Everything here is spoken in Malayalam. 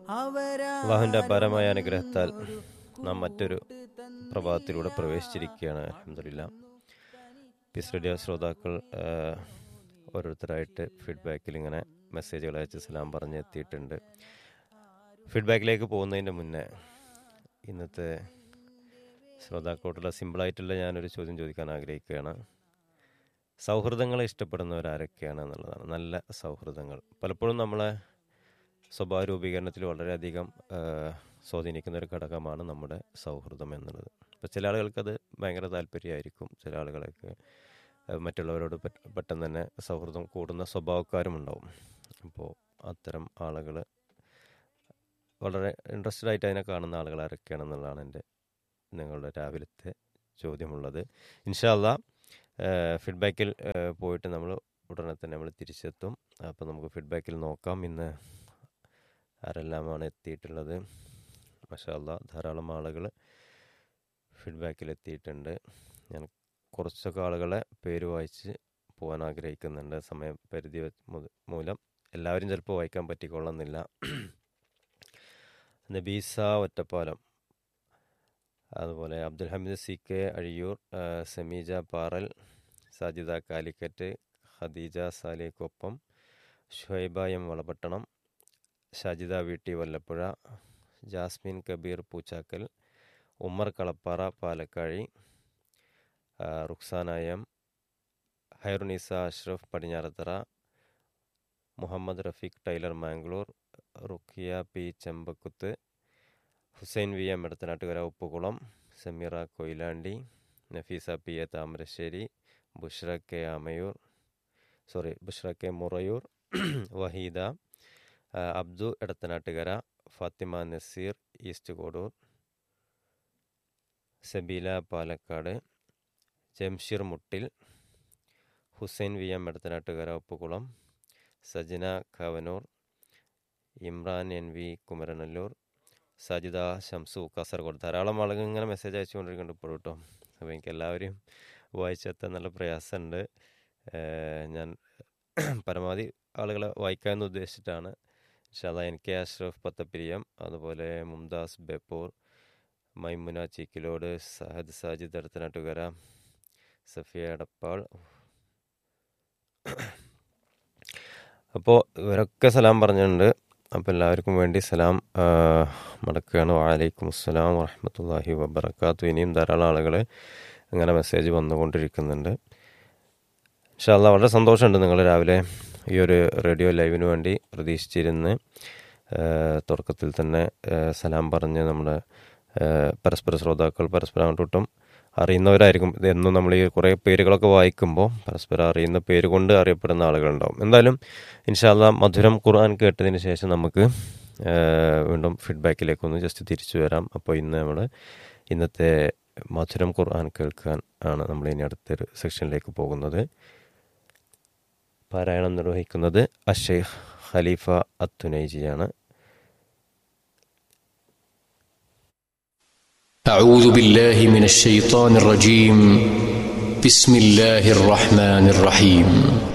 അള്ളാഹുവിൻ്റെ അപാരമായ അനുഗ്രഹത്താൽ നാം മറ്റൊരു പ്രഭാതത്തിലൂടെ പ്രവേശിച്ചിരിക്കുകയാണ് അലഹമില്ല പീസ് റേഡിയോ ശ്രോതാക്കൾ ആ, ഓരോരുത്തരായിട്ട് ഫീഡ്ബാക്കിൽ ഇങ്ങനെ മെസ്സേജുകൾ അയച്ച് സലാം പറഞ്ഞ് എത്തിയിട്ടുണ്ട് ഫീഡ്ബാക്കിലേക്ക് പോകുന്നതിൻ്റെ മുന്നേ ഇന്നത്തെ ശ്രോതാക്കളോടുള്ള സിമ്പിളായിട്ടുള്ള ഞാനൊരു ചോദ്യം ചോദിക്കാൻ ആഗ്രഹിക്കുകയാണ് സൗഹൃദങ്ങളെ ഇഷ്ടപ്പെടുന്നവരാരൊക്കെയാണ് എന്നുള്ളതാണ് നല്ല സൗഹൃദങ്ങൾ പലപ്പോഴും നമ്മളെ സ്വഭാവ രൂപീകരണത്തിൽ വളരെയധികം ആ, സ്വാധീനിക്കുന്ന ഒരു ഘടകമാണ് നമ്മുടെ സൗഹൃദം എന്നുള്ളത് ഇപ്പോൾ ചില ആളുകൾക്കത് ഭയങ്കര താല്പര്യമായിരിക്കും ചില ആളുകളൊക്കെ ആ, മറ്റുള്ളവരോട് പെ- പെട്ടെന്ന് തന്നെ സൗഹൃദം കൂടുന്ന സ്വഭാവക്കാരും ഉണ്ടാവും അപ്പോൾ അത്തരം ആളുകൾ വളരെ ഇൻട്രസ്റ്റഡ് ആയിട്ട് അതിനെ കാണുന്ന ആളുകൾ ആരൊക്കെയാണെന്നുള്ളതാണ് എൻ്റെ നിങ്ങളുടെ രാവിലത്തെ ചോദ്യമുള്ളത് ഇൻഷാല്ല ഫീഡ്ബാക്കിൽ പോയിട്ട് നമ്മൾ ഉടനെ തന്നെ നമ്മൾ തിരിച്ചെത്തും അപ്പോൾ നമുക്ക് ഫീഡ്ബാക്കിൽ നോക്കാം ഇന്ന് ആരെല്ലാമാണ് എത്തിയിട്ടുള്ളത് മഷാല്ല ധാരാളം ആളുകൾ ഫീഡ്ബാക്കിൽ എത്തിയിട്ടുണ്ട് ഞാൻ കുറച്ചൊക്കെ ആളുകളെ പേര് വായിച്ച് പോകാൻ ആഗ്രഹിക്കുന്നുണ്ട് സമയപരിധി വെ- മു- മൂലം എല്ലാവരും ചിലപ്പോൾ വായിക്കാൻ പറ്റിക്കൊള്ളുന്നില്ല നബീസ ഒറ്റപ്പാലം അതുപോലെ അബ്ദുൽ ഹമീദ് സി കെ അഴിയൂർ ആ, സമീജ പാറൽ സാജിദ കാലിക്കറ്റ് ഖദീജ സാലിക്കൊപ്പം ഷുഹൈബ എം വളപട്ടണം ഷാജിദ വീട്ടി വല്ലപ്പുഴ ജാസ്മിൻ കബീർ പൂച്ചാക്കൽ ഉമ്മർ കളപ്പാറ പാലക്കാഴി ആ, Ruksana M Hairunisa Ashraf Padinjarathara Muhammad Rafeeq tailor Mangalore Rukhiya P Chembakkuth Hussain V M Edathanattukara Uppukulam Sameera Koyilandy Nafeesa P A Thamarassery Bushra K Amayur sorry Bushra K Murayur Waheeda ആ, അബ്ദു എടത്തനാട്ടുകര ഫാത്തിമ നസീർ ഈസ്റ്റ് കോഡൂർ സബീല പാലക്കാട് ജംഷീർ മുട്ടിൽ Hussain V M Edathanattukara Uppukulam Sajana Kavanur Imran N V Kumaranellur Sajitha Shamsu Kasaragod ധാരാളം ആളുകൾ ഇങ്ങനെ മെസ്സേജ് അയച്ചുകൊണ്ടിരിക്കുന്നുണ്ട് ഇപ്പോഴും കേട്ടോ അപ്പോൾ എനിക്ക് എല്ലാവരെയും വായിച്ചെത്താൻ നല്ല പ്രയാസമുണ്ട് ഏഹ് ഞാൻ പരമാവധി ആളുകളെ വായിക്കാമെന്ന് ഉദ്ദേശിച്ചിട്ടാണ് ഇൻഷാല്ല എൻ കെ അഷ്റഫ് പത്തപ്പിരിയം അതുപോലെ മുംതാസ് ബേപ്പൂർ മൈമുന ചീക്കിലോട് സഹദ് സാജിദ് അടുത്തനാട്ടുകര സഫിയ എടപ്പാൾ അപ്പോൾ ഇവരൊക്കെ സലാം പറഞ്ഞിട്ടുണ്ട് അപ്പോൾ എല്ലാവർക്കും വേണ്ടി സലാം ആ, മടക്കുകയാണ് വാലൈക്കും അസ്സലാം വറഹമത്തല്ലാഹി വബർക്കാത്തു ഇനിയും ധാരാളം ആളുകൾ അങ്ങനെ മെസ്സേജ് വന്നുകൊണ്ടിരിക്കുന്നുണ്ട് ഇൻഷാല്ല വളരെ സന്തോഷമുണ്ട് നിങ്ങൾ രാവിലെ ഈ ഒരു റേഡിയോ ലൈവിന് വേണ്ടി പ്രതീക്ഷിച്ചിരുന്ന് ആ, തുടക്കത്തിൽ തന്നെ ആ, സലാം പറഞ്ഞ് നമ്മുടെ ആ, പരസ്പര ശ്രോതാക്കൾ പരസ്പരം അങ്ങോട്ടും അറിയുന്നവരായിരിക്കും ഇത് എന്നും നമ്മൾ ഈ കുറേ പേരുകളൊക്കെ വായിക്കുമ്പോൾ പരസ്പരം അറിയുന്ന പേര് കൊണ്ട് അറിയപ്പെടുന്ന ആളുകളുണ്ടാവും എന്തായാലും ഇൻഷാല്ല മധുരം ഖുർആൻ കേട്ടതിന് ശേഷം നമുക്ക് ആ, വീണ്ടും ഫീഡ്ബാക്കിലേക്കൊന്ന് ജസ്റ്റ് തിരിച്ചു വരാം അപ്പോൾ ഇന്ന് നമ്മൾ ഇന്നത്തെ മധുരം ഖുർആൻ കേൾക്കാൻ ആണ് നമ്മൾ ഇനി അടുത്തൊരു സെക്ഷനിലേക്ക് പോകുന്നത് പാരായണം നിർവഹിക്കുന്നത് അഷേഖ് ഖലീഫ അത്തുനൈജിയാണ് أعوذ بالله من الشيطان الرجيم بسم الله الرحمن الرحيم